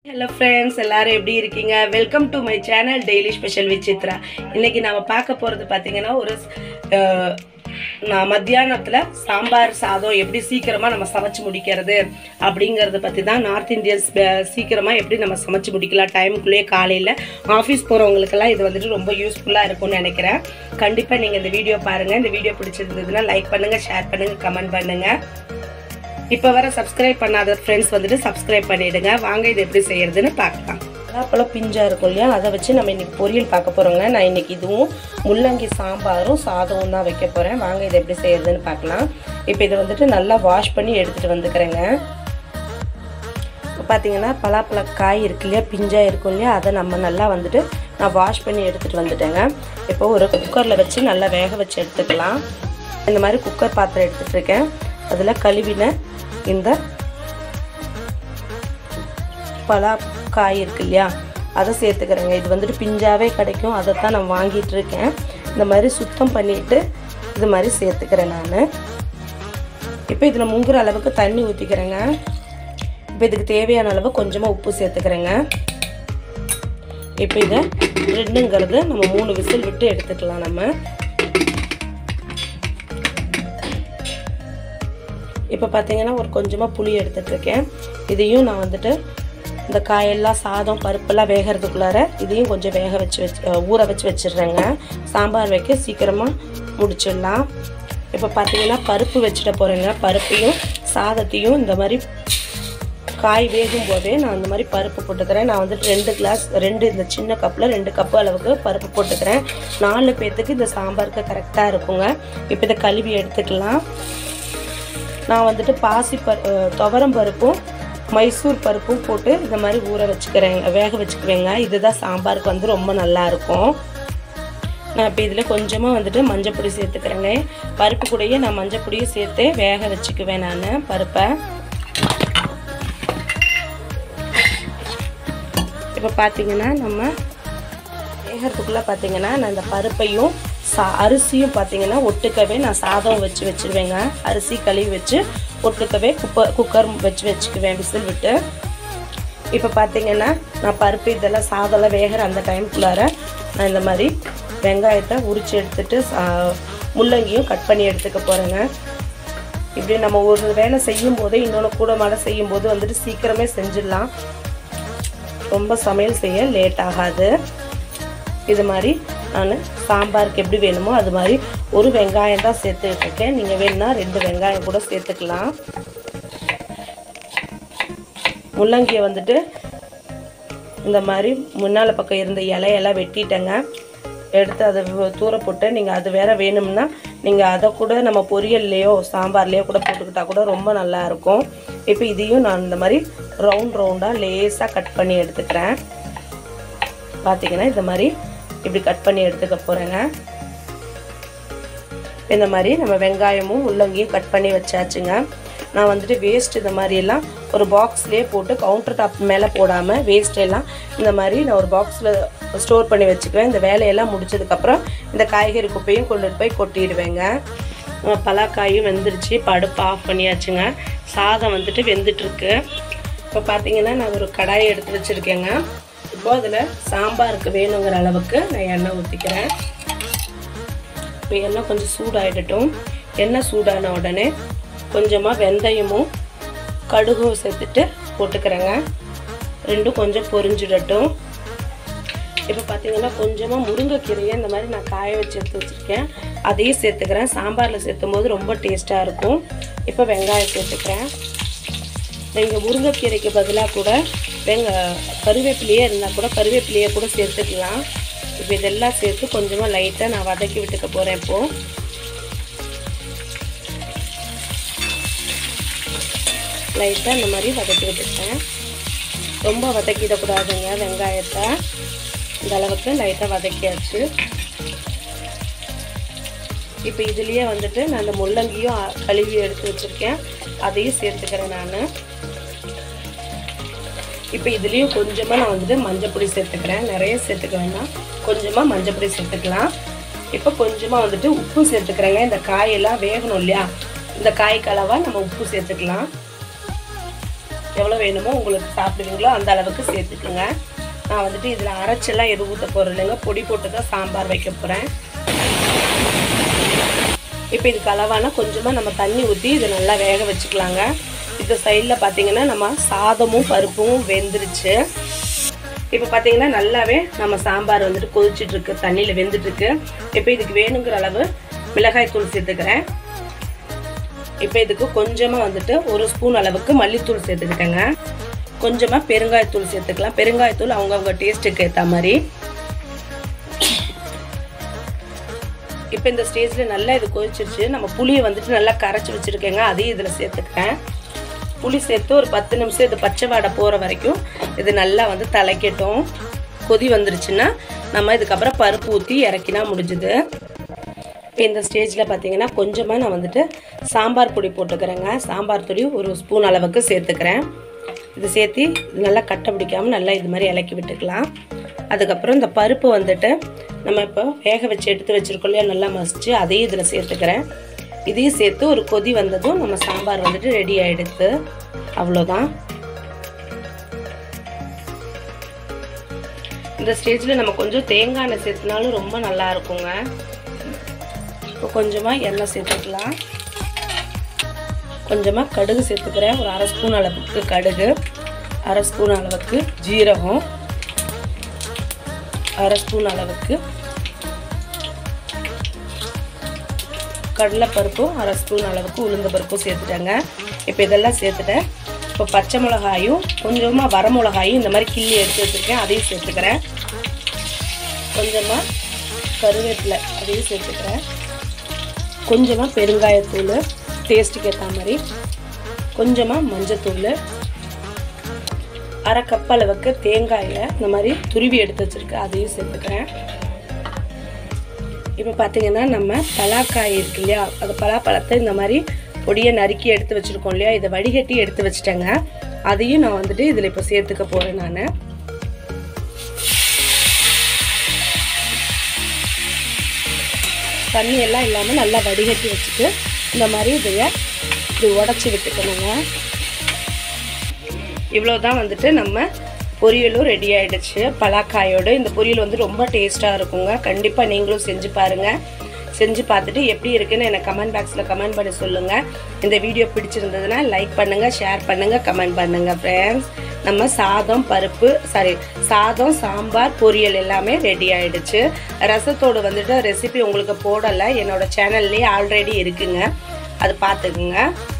hello friends எல்லாரும் எப்படி இருக்கீங்க welcome to my channel daily special with Chitra இன்னைக்கு நாம பார்க்க போகிறது பார்த்தீங்கன்னா ஒரு அஹ், நான் மத்தியானத்தில் சாம்பார் சாதம் எப்படி சீக்கிரமாக நம்ம சமைச்சு முடிக்கிறது அப்படிங்கிறத பற்றி தான் நார்த் இந்தியன்ஸ் சீக்கிரமாக எப்படி நம்ம சமைச்சு முடிக்கலாம் டைமுக்குள்ளேயே காலையில் ஆஃபீஸ் போகிறவங்களுக்கெல்லாம் இது வந்துட்டு ரொம்ப யூஸ்ஃபுல்லாக இருக்கும்னு நினைக்கிறேன் கண்டிப்பாக நீங்கள் இந்த வீடியோ பாருங்கள் இந்த வீடியோ பிடிச்சிருந்ததுன்னா லைக் பண்ணுங்கள் ஷேர் பண்ணுங்கள் கமெண்ட் பண்ணுங்கள் இப்போ வர சப்ஸ்கிரைப் பண்ணாத ஃப்ரெண்ட்ஸ் வந்துட்டு சப்ஸ்கிரைப் பண்ணிடுங்க வாங்க இது எப்படி செய்யறதுன்னு பார்க்கலாம் பலாப்பழம் பிஞ்சா இருக்கும் இல்லையா அதை வச்சு நம்ம இன்னைக்கு பொரியல் பார்க்க போறோங்க நான் இன்னைக்கு இதுவும் முள்ளங்கி சாம்பாரும் சாதமும் தான் வைக்க போறேன் வாங்க இதை எப்படி செய்யறதுன்னு பார்க்கலாம் இப்போ இதை வந்துட்டு நல்லா வாஷ் பண்ணி எடுத்துட்டு வந்துக்கிறேங்க இப்போ பார்த்தீங்கன்னா பலாப்பழ காய் இருக்கு இல்லையா பிஞ்சா இருக்கும் இல்லையா அதை நம்ம நல்லா வந்துட்டு நான் வாஷ் பண்ணி எடுத்துட்டு வந்துட்டேங்க இப்போ ஒரு குக்கரில் வச்சு நல்லா வேக வச்சு எடுத்துக்கலாம் இந்த மாதிரி குக்கர் பாத்திரம் எடுத்துட்டு இருக்கேன் அதில் கழுவின இந்த பலா காய் இருக்கு இல்லையா அதை சேர்த்துக்கிறேங்க இது வந்துட்டு பிஞ்சாவே கிடைக்கும் அதை தான் நான் வாங்கிட்டு இருக்கேன் இந்த மாதிரி சுத்தம் பண்ணிட்டு இது மாதிரி சேர்த்துக்கிறேன் நான் இப்போ இதில் முங்குற அளவுக்கு தண்ணி ஊற்றிக்கிறேங்க இப்போ இதுக்கு தேவையான அளவு கொஞ்சமாக உப்பு சேர்த்துக்கிறேங்க இப்போ இதை ரெண்டுங்கிறது நம்ம மூணு விசில் விட்டு எடுத்துக்கலாம் நம்ம இப்போ பார்த்தீங்கன்னா ஒரு கொஞ்சமாக புளி எடுத்துட்ருக்கேன் இதையும் நான் வந்துட்டு இந்த காயெல்லாம் சாதம் பருப்பெல்லாம் வேகிறதுக்குள்ளார இதையும் கொஞ்சம் வேக வச்சு வச்சு அஹ் ஊற வச்சு வச்சிடுறேங்க சாம்பார் வைக்க சீக்கிரமாக முடிச்சிடலாம் இப்போ பார்த்தீங்கன்னா பருப்பு வச்சுட போகிறேங்க பருப்பையும் சாதத்தையும் இந்த மாதிரி காய் வேகும் போதே நான் அந்த மாதிரி பருப்பு போட்டுக்கிறேன் நான் வந்துட்டு ரெண்டு கிளாஸ் ரெண்டு இந்த சின்ன கப்பில் ரெண்டு கப்பு அளவுக்கு பருப்பு போட்டுக்கிறேன் நாலு பேர்த்துக்கு இந்த சாம்பாருக்கு கரெக்டாக இருக்குங்க இப்போ இதை கழுவி எடுத்துக்கலாம் நான் வந்துட்டு பாசி பரு துவரம் பருப்பும் மைசூர் பருப்பும் போட்டு இந்த மாதிரி ஊற வச்சுக்கிறேங்க வேக வச்சுக்குவேங்க இதுதான் சாம்பாருக்கு வந்து ரொம்ப நல்லா இருக்கும் நான் இப்போ இதில் கொஞ்சமாக வந்துட்டு மஞ்சப்பொடி சேர்த்துக்கிறேங்க பருப்பு கூடயே நான் மஞ்சப்பொடியும் சேர்த்து வேக வச்சுக்குவேன் நான் பருப்பை இப்போ பார்த்தீங்கன்னா நம்ம வேகிறதுக்குள்ளே பார்த்தீங்கன்னா நான் இந்த பருப்பையும் சா அரிசியும் பார்த்தீங்கன்னா ஒட்டுக்கவே நான் சாதம் வச்சு வச்சுருவேங்க அரிசி கழுவி வச்சு ஒட்டுக்கவே குப்பர் குக்கர் வச்சு வச்சுக்குவேன் விசில் விட்டு இப்போ பார்த்தீங்கன்னா நான் பருப்பு இதெல்லாம் சாதம்லாம் வேகிற அந்த டைமுக்குள்ளார நான் இந்த மாதிரி வெங்காயத்தை உரித்து எடுத்துட்டு சா- முள்ளங்கியும் கட் பண்ணி எடுத்துக்க போகிறேங்க இப்படி நம்ம ஒரு வேலை செய்யும் போதே இன்னொன்று கூட மாட செய்யும் போது வந்துட்டு சீக்கிரமே செஞ்சிடலாம் ரொம்ப சமையல் செய்ய லேட் ஆகாது இது மாதிரி நான் சாம்பாருக்கு எப்படி வேணுமோ அது மாதிரி ஒரு வெங்காயம் தான் சேர்த்துக்கிட்டு இருக்கேன் நீங்கள் வேணும்னா ரெண்டு வெங்காயம் கூட சேர்த்துக்கலாம் முள்ளங்கியை வந்துட்டு இந்த மாதிரி முன்னால் பக்கம் இருந்த இலையெல்லாம் வெட்டிட்டேங்க எடுத்து அதை வு- தூர போட்டு நீங்கள் அது வேற வேணும்னா நீங்கள் அதை கூட நம்ம பொரியல்லையோ சாம்பார்லேயோ கூட போட்டுக்கிட்டா கூட ரொம்ப நல்லா இருக்கும் இப்போ இதையும் நான் இந்த மாதிரி ரவுண்ட் ரவுண்டாக லேசாக கட் பண்ணி எடுத்துக்கிறேன் பார்த்தீங்கன்னா இந்த மாதிரி இப்படி கட் பண்ணி எடுத்துக்க போகிறேங்க இந்த மாதிரி நம்ம வெங்காயமும் முள்ளங்கியும் கட் பண்ணி வச்சாச்சுங்க நான் வந்துட்டு வேஸ்ட் இந்த மாதிரி எல்லாம் ஒரு பாக்ஸ்லேயே போட்டு கவுண்டர் டாப் மேலே போடாமல் வேஸ்ட் எல்லாம் இந்த மாதிரி நான் ஒரு பாக்ஸில் ஸ்டோர் பண்ணி வச்சுக்குவேன் இந்த வேலையெல்லாம் முடிச்சதுக்கப்புறம் இந்த காய்கறி குப்பையும் கொண்டுட்டு போய் கொட்டிடுவேங்க அஹ் பலாக்காயும் வெந்துருச்சு படுப்பு ஆஃப் பண்ணியாச்சுங்க சாதம் வந்துட்டு வெந்துட்டுருக்கு இப்போ பார்த்தீங்கன்னா நான் ஒரு கடாயை எடுத்து வச்சுருக்கேங்க இப்போ அதில் சாம்பாருக்கு வேணுங்கிற அளவுக்கு நான் எண்ணெய் ஊற்றிக்கிறேன் இப்போ எண்ணெய் கொஞ்சம் சூடாயிடட்டும் எண்ணெய் சூடான உடனே கொஞ்சமாக வெந்தயமும் கடுகும் சேர்த்துட்டு போட்டுக்கிறேங்க ரெண்டும் கொஞ்சம் பொரிஞ்சிடட்டும் இப்போ பார்த்தீங்கன்னா கொஞ்சமாக முருங்கைக்கீரையை இந்த மாதிரி நான் காய வச்சு எடுத்து வச்சுருக்கேன் அதையும் சேர்த்துக்கிறேன் சாம்பாரில் சேர்த்தும் போது ரொம்ப டேஸ்ட்டாக இருக்கும் இப்போ வெங்காயம் சேர்த்துக்கிறேன் நீங்கள் முருங்கைக்கீரைக்கு பதிலாக கூட வெங்க கருவேப்பிலையே இருந்தால் கூட கருவேப்பிலையே கூட சேர்த்துக்கலாம் இப்போ இதெல்லாம் சேர்த்து கொஞ்சமாக லைட்டாக நான் வதக்கி விட்டுக்க போகிறேன் இப்போது லைட்டாக இந்த மாதிரி வதக்கி விட்டுருக்கேன் ரொம்ப வதக்கிடக்கூடாதுங்க வெங்காயத்தை இந்த அளவுக்கு லைட்டாக வதக்கியாச்சு இப்போ இதுலேயே வந்துட்டு நான் அந்த முள்ளங்கியும் அ- கழுவி எடுத்து வச்சுருக்கேன் அதையும் சேர்த்துக்கிறேன் நான் இப்போ இதுலேயும் கொஞ்சமாக நான் வந்துட்டு மஞ்சப்பொடி சேர்த்துக்கிறேன் நிறைய சேர்த்துக்க வேண்டாம் கொஞ்சமாக மஞ்சப்பொடி சேர்த்துக்கலாம் இப்போ கொஞ்சமாக வந்துட்டு உப்பு சேர்த்துக்கிறேங்க இந்த காயெல்லாம் வேகணும் இல்லையா இந்த காய்க்கு அளவாக நம்ம உப்பு சேர்த்துக்கலாம் எவ்வளோ வேணுமோ உங்களுக்கு சாப்பிடுவீங்களோ அந்த அளவுக்கு சேர்த்துக்குங்க நான் வந்துட்டு இதில் அரைச்செல்லாம் எதுவும் ஊற்ற போகிறது இல்லைங்க பொடி போட்டு தான் சாம்பார் வைக்க போகிறேன் இப்போ இதுக்கு அளவான கொஞ்சமாக நம்ம தண்ணி ஊற்றி இதை நல்லா வேக வச்சுக்கலாங்க இந்த சைடில் பார்த்தீங்கன்னா நம்ம சாதமும் பருப்பும் வெந்துருச்சு இப்போ பார்த்தீங்கன்னா நல்லாவே நம்ம சாம்பார் வந்துட்டு கொதிச்சுட்டு இருக்கு தண்ணியில் வெந்துட்டு இருக்கு இப்போ இதுக்கு வேணுங்கிற அளவு மிளகாய் தூள் சேர்த்துக்கிறேன் இப்போ இதுக்கு கொஞ்சமாக வந்துட்டு ஒரு ஸ்பூன் அளவுக்கு மல்லித்தூள் சேர்த்துக்கிட்டேங்க கொஞ்சமாக பெருங்காயத்தூள் சேர்த்துக்கலாம் பெருங்காயத்தூள் அவங்கவுங்க டேஸ்ட்டுக்கு ஏற்ற மாதிரி இப்போ இந்த ஸ்டேஜில் நல்லா இது கொதிச்சிருச்சு நம்ம புளியை வந்துட்டு நல்லா கரைச்சி வச்சுருக்கேங்க அதையும் இதில் சேர்த்துக்கிறேன் புளி சேர்த்து ஒரு பத்து நிமிஷம் இது பச்சை வாடை போகிற வரைக்கும் இது நல்லா வந்து தலைக்கட்டும் கொதி வந்துருச்சுன்னா நம்ம இதுக்கப்புறம் பருப்பு ஊற்றி இறக்கினா முடிஞ்சுது இப்போ இந்த ஸ்டேஜில் பார்த்தீங்கன்னா கொஞ்சமாக நான் வந்துட்டு சாம்பார் பொடி போட்டுக்கிறேங்க சாம்பார் பொடி ஒரு ஸ்பூன் அளவுக்கு சேர்த்துக்கிறேன் இது சேர்த்து இது நல்லா கட்டை பிடிக்காமல் நல்லா இது மாதிரி இலக்கி விட்டுக்கலாம் அதுக்கப்புறம் இந்த பருப்பு வந்துட்டு நம்ம இப்போ வேக வச்சு எடுத்து வச்சுருக்கோம் இல்லையா நல்லா மசிச்சு அதையும் இதில் சேர்த்துக்கிறேன் இதையும் சேர்த்து ஒரு கொதி வந்ததும் நம்ம சாம்பார் வந்துட்டு ரெடி ஆகிடுது அவ்வளோதான் இந்த ஸ்டேஜில் நம்ம கொஞ்சம் தேங்காய் எண்ணெய் சேர்த்துனாலும் ரொம்ப நல்லா இருக்குங்க இப்போ கொஞ்சமாக எண்ணெய் சேர்த்துக்கலாம் கொஞ்சமாக கடுகு சேர்த்துக்கிறேன் ஒரு அரை ஸ்பூன் அளவுக்கு கடுகு அரை ஸ்பூன் அளவுக்கு ஜீரகம் அரை ஸ்பூன் அளவுக்கு கடலைப்பருப்பும் அரை ஸ்பூன் அளவுக்கு உளுந்த பருப்பும் சேர்த்துட்டேங்க இப்போ இதெல்லாம் சேர்த்துட்டேன் இப்போ பச்சை மிளகாயும் கொஞ்சமாக வர மிளகாயும் இந்த மாதிரி கிள்ளி எடுத்து வச்சுருக்கேன் அதையும் சேர்த்துக்கிறேன் கொஞ்சமாக கருவேப்பிலை அதையும் சேர்த்துக்கிறேன் கொஞ்சமாக பெருங்காயத்தூள் டேஸ்ட்டுக்கு ஏற்ற மாதிரி கொஞ்சமாக மஞ்சத்தூள் அரை கப் அளவுக்கு தேங்காயை இந்த மாதிரி துருவி எடுத்து வச்சுருக்கேன் அதையும் சேர்த்துக்கிறேன் இப்போ பார்த்தீங்கன்னா நம்ம பலாக்காய் இருக்கு இல்லையா அந்த பலாப்பழத்தை இந்த மாதிரி பொடியை நறுக்கி எடுத்து வச்சுருக்கோம் இல்லையா இதை வடிகட்டி எடுத்து வச்சுட்டேங்க அதையும் நான் வந்துட்டு இதில் இப்போ சேர்த்துக்க போகிறேன் நான் தண்ணி எல்லாம் இல்லாமல் நல்லா வடிகட்டி வச்சுட்டு இந்த மாதிரி இதைய இப்படி உடச்சி விட்டுக்கணுங்க இவ்வளோ தான் வந்துட்டு நம்ம பொரியலும் ரெடி ஆகிடுச்சு பலாக்காயோடு இந்த பொரியல் வந்து ரொம்ப டேஸ்ட்டாக இருக்குங்க கண்டிப்பாக நீங்களும் செஞ்சு பாருங்கள் செஞ்சு பார்த்துட்டு எப்படி இருக்குன்னு எனக்கு கமெண்ட் பாக்ஸில் கமெண்ட் பண்ணி சொல்லுங்கள் இந்த வீடியோ பிடிச்சிருந்ததுன்னா லைக் பண்ணுங்கள் ஷேர் பண்ணுங்கள் கமெண்ட் பண்ணுங்கள் ஃப்ரெண்ட்ஸ் நம்ம சாதம் பருப்பு சாரி சாதம் சாம்பார் பொரியல் எல்லாமே ரெடி ஆயிடுச்சு ரசத்தோடு வந்துட்டு ரெசிபி உங்களுக்கு போடலை என்னோட சேனல்லே ஆல்ரெடி இருக்குங்க அது பார்த்துக்குங்க